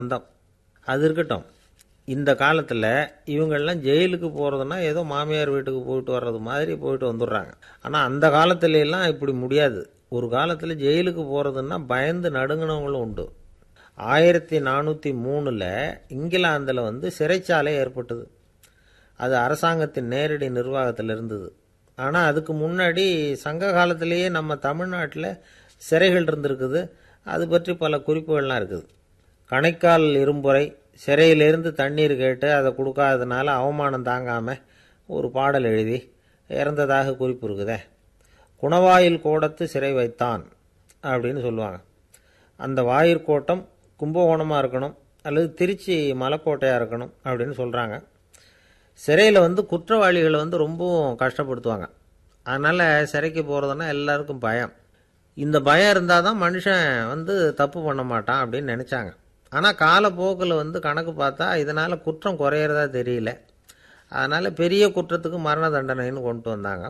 சொந்தம் அது இருக்கட்டும் இந்த காலத்தில் இவங்கெல்லாம் ஜெயிலுக்கு போகிறதுனா ஏதோ மாமியார் வீட்டுக்கு போயிட்டு வர்றது மாதிரி போயிட்டு வந்துடுறாங்க ஆனால் அந்த காலத்துல எல்லாம் இப்படி முடியாது ஒரு காலத்தில் ஜெயிலுக்கு போகிறதுன்னா பயந்து நடுங்கினவங்களும் உண்டு ஆயிரத்தி நானூற்றி மூணில் இங்கிலாந்தில் வந்து சிறைச்சாலை ஏற்பட்டது அது அரசாங்கத்தின் நேரடி நிர்வாகத்தில் இருந்தது ஆனால் அதுக்கு முன்னாடி சங்க காலத்திலேயே நம்ம தமிழ்நாட்டில் சிறைகள் இருந்திருக்குது அது பற்றி பல குறிப்புகள்லாம் இருக்குது கணைக்கால் இரும்புரை சிறையிலிருந்து தண்ணீர் கேட்டு அதை கொடுக்காததுனால அவமானம் தாங்காமல் ஒரு பாடல் எழுதி இறந்ததாக குறிப்பு இருக்குதே குணவாயில் கோடத்து சிறை வைத்தான் அப்படின்னு சொல்லுவாங்க அந்த வாயிற்கோட்டம் கும்பகோணமாக இருக்கணும் அல்லது திருச்சி மலைக்கோட்டையாக இருக்கணும் அப்படின்னு சொல்கிறாங்க சிறையில் வந்து குற்றவாளிகளை வந்து ரொம்பவும் கஷ்டப்படுத்துவாங்க அதனால் சிறைக்கு போகிறதுனா எல்லாருக்கும் பயம் இந்த பயம் இருந்தால் தான் மனுஷன் வந்து தப்பு பண்ண மாட்டான் அப்படின்னு நினச்சாங்க ஆனால் காலப்போக்கில் வந்து கணக்கு பார்த்தா இதனால் குற்றம் குறையிறதா தெரியல அதனால் பெரிய குற்றத்துக்கு மரண தண்டனைன்னு கொண்டு வந்தாங்க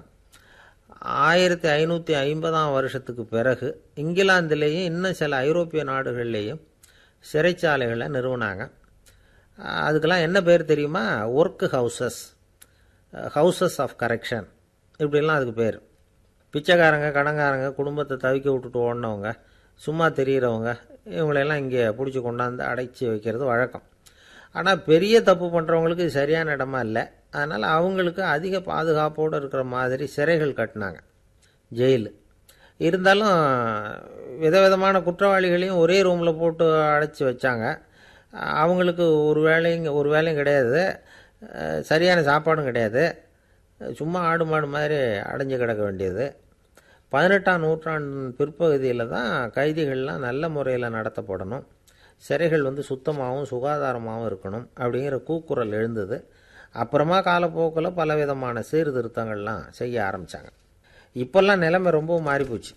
ஆயிரத்தி ஐநூற்றி ஐம்பதாம் வருஷத்துக்கு பிறகு இங்கிலாந்துலேயும் இன்னும் சில ஐரோப்பிய நாடுகள்லேயும் சிறைச்சாலைகளை நிறுவனாங்க அதுக்கெல்லாம் என்ன பேர் தெரியுமா work houses houses of correction இப்படிலாம் அதுக்கு பேர் பிச்சைக்காரங்க கடங்காரங்க குடும்பத்தை தவிக்க விட்டுட்டு ஓடினவங்க சும்மா தெரிகிறவங்க இவங்களெல்லாம் இங்கே பிடிச்சி கொண்டாந்து அடைச்சி வைக்கிறது வழக்கம் ஆனால் பெரிய தப்பு பண்ணுறவங்களுக்கு இது சரியான இடமா இல்லை அதனால் அவங்களுக்கு அதிக பாதுகாப்போடு இருக்கிற மாதிரி சிறைகள் கட்டினாங்க ஜெயில் இருந்தாலும் விதவிதமான குற்றவாளிகளையும் ஒரே ரூமில் போட்டு அடைச்சி வச்சாங்க அவங்களுக்கு ஒரு வேலையும் ஒரு வேலையும் கிடையாது சரியான சாப்பாடும் கிடையாது சும்மா ஆடு மாடு மாதிரி அடைஞ்சு கிடக்க வேண்டியது பதினெட்டாம் நூற்றாண்டு பிற்பகுதியில் தான் கைதிகள்லாம் நல்ல முறையில் நடத்தப்படணும் சிறைகள் வந்து சுத்தமாகவும் சுகாதாரமாகவும் இருக்கணும் அப்படிங்கிற கூக்குரல் எழுந்தது அப்புறமா காலப்போக்கில் பலவிதமான சீர்திருத்தங்கள்லாம் செய்ய ஆரம்பித்தாங்க இப்போல்லாம் நிலைமை ரொம்பவும் மாறிப்போச்சு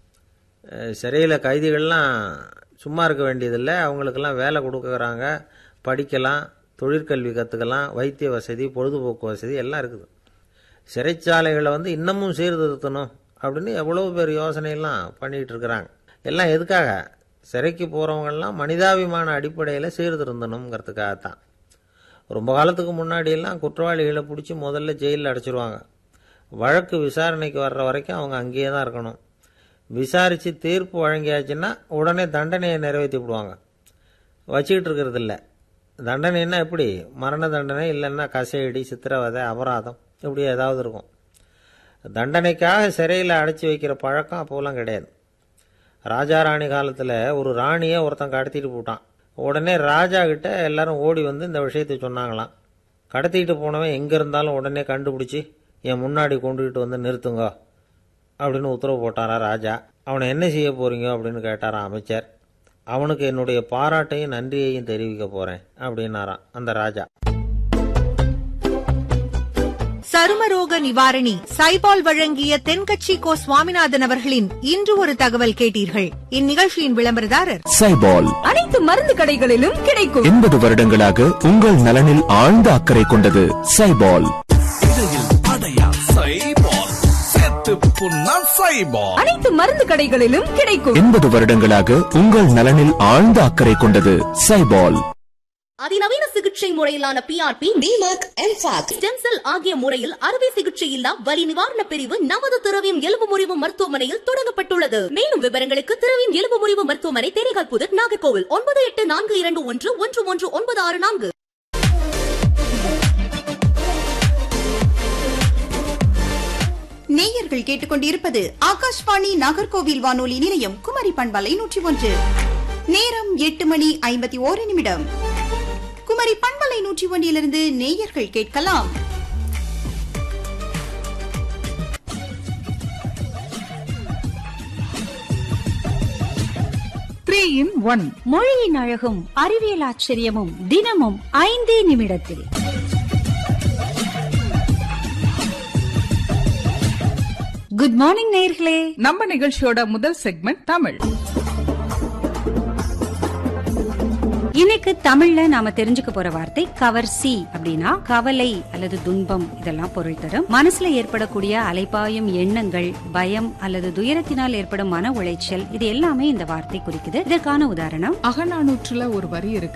சிறையில் கைதிகள்லாம் சும்மா இருக்க வேண்டியதில்லை அவங்களுக்கெல்லாம் வேலை கொடுக்குறாங்க படிக்கலாம் தொழிற்கல்வி கற்றுக்கலாம் வைத்திய வசதி பொழுதுபோக்கு வசதி எல்லாம் இருக்குது சிறைச்சாலைகளை வந்து இன்னமும் சீர்திருத்தணும் அப்படின்னு எவ்வளோ பேர் யோசனையெல்லாம் பண்ணிகிட்டு இருக்கிறாங்க எல்லாம் எதுக்காக சிறைக்கு போகிறவங்கெல்லாம் மனிதாபிமான அடிப்படையில் சீர்திருந்தணுங்கிறதுக்காகத்தான் ரொம்ப காலத்துக்கு முன்னாடியெல்லாம் குற்றவாளிகளை பிடிச்சி முதல்ல ஜெயிலில் அடைச்சிருவாங்க வழக்கு விசாரணைக்கு வர்ற வரைக்கும் அவங்க அங்கேயே தான் இருக்கணும் விசாரித்து தீர்ப்பு வழங்கியாச்சுன்னா உடனே தண்டனையை நிறைவேற்றி விடுவாங்க வச்சுக்கிட்டு இருக்கிறது இல்லை தண்டனைன்னா எப்படி மரண தண்டனை இல்லைன்னா கசையடி சித்திரவதை அபராதம் இப்படி ஏதாவது இருக்கும் தண்டனைக்காக சிறையில் அடைச்சி வைக்கிற பழக்கம் அப்போலாம் கிடையாது ராஜா ராணி காலத்தில் ஒரு ராணியை ஒருத்தன் கடத்திட்டு போட்டான் உடனே ராஜா கிட்ட எல்லாரும் ஓடி வந்து இந்த விஷயத்தை சொன்னாங்களாம் கடத்திட்டு போனவன் எங்கே இருந்தாலும் உடனே கண்டுபிடிச்சி என் முன்னாடி கொண்டுகிட்டு வந்து நிறுத்துங்க அப்படின்னு உத்தரவு போட்டாரா ராஜா அவனை என்ன செய்ய போறீங்க அப்படின்னு கேட்டாராம் அமைச்சர் அவனுக்கு என்னுடைய பாராட்டையும் நன்றியையும் தெரிவிக்க போறேன் அப்படின்னாராம் அந்த ராஜா சருமரோக நிவாரணி சைபால் வழங்கிய தென்கட்சி கோ சுவாமிநாதன் அவர்களின் இன்று ஒரு தகவல் கேட்டீர்கள் இந்நிகழ்ச்சியின் விளம்பரதாரர் சைபால் அனைத்து மருந்து கடைகளிலும் கிடைக்கும் எண்பது வருடங்களாக உங்கள் நலனில் ஆழ்ந்த அக்கறை கொண்டது சைபால் அனைத்து மருந்து கடைகளிலும் கிடைக்கும் எண்பது வருடங்களாக உங்கள் நலனில் ஆழ்ந்த அக்கறை கொண்டது சைபால் அதிநவீன சிகிச்சை முறையிலான பிஆர்பி டிமாக் எம்பாக் ஸ்டெம் செல் ஆகிய முறையில் அறுவை சிகிச்சை இல்லா வலி நிவாரண பிரிவு நமது திரவியம் எலும்பு முறிவு மருத்துவமனையில் தொடங்கப்பட்டுள்ளது மேலும் விவரங்களுக்கு திரவியம் எலும்பு முறிவு மருத்துவமனை தேனிகால் புதர் நாகர்கோவில் ஒன்பது எட்டு நான்கு இரண்டு ஒன்று ஒன்று ஒன்று ஒன்பது ஆறு நான்கு நேயர்கள் கேட்டுக்கொண்டிருப்பது ஆகாஷ்வாணி நாகர்கோவில் வானொலி நிலையம் குமரி பண்பலை நூற்றி ஒன்று நேரம் எட்டு மணி ஐம்பத்தி ஓரு நிமிடம் குமரி பண்பலை நூற்றி ஒன்றிலிருந்து நேயர்கள் கேட்கலாம் த்ரீ இன் ஒன் மொழியின் அழகும் அறிவியல் ஆச்சரியமும் தினமும் ஐந்தே நிமிடத்தில் குட் மார்னிங் நேர்களே நம்ம நிகழ்ச்சியோட முதல் செக்மெண்ட் தமிழ் இன்னைக்கு தமிழ்ல நாம தெரிஞ்சுக்க போற வார்த்தை கவர்சி அப்படின்னா கவலை அல்லது துன்பம் இதெல்லாம் பொருள் தரும் மனசுல ஏற்படக்கூடிய அலைபாயும் எண்ணங்கள் பயம் அல்லது துயரத்தினால் ஏற்படும் மன உளைச்சல் இது எல்லாமே இந்த வார்த்தை குறிக்குது இதற்கான உதாரணம் அகநானூற்றுல ஒரு வரி இருக்கு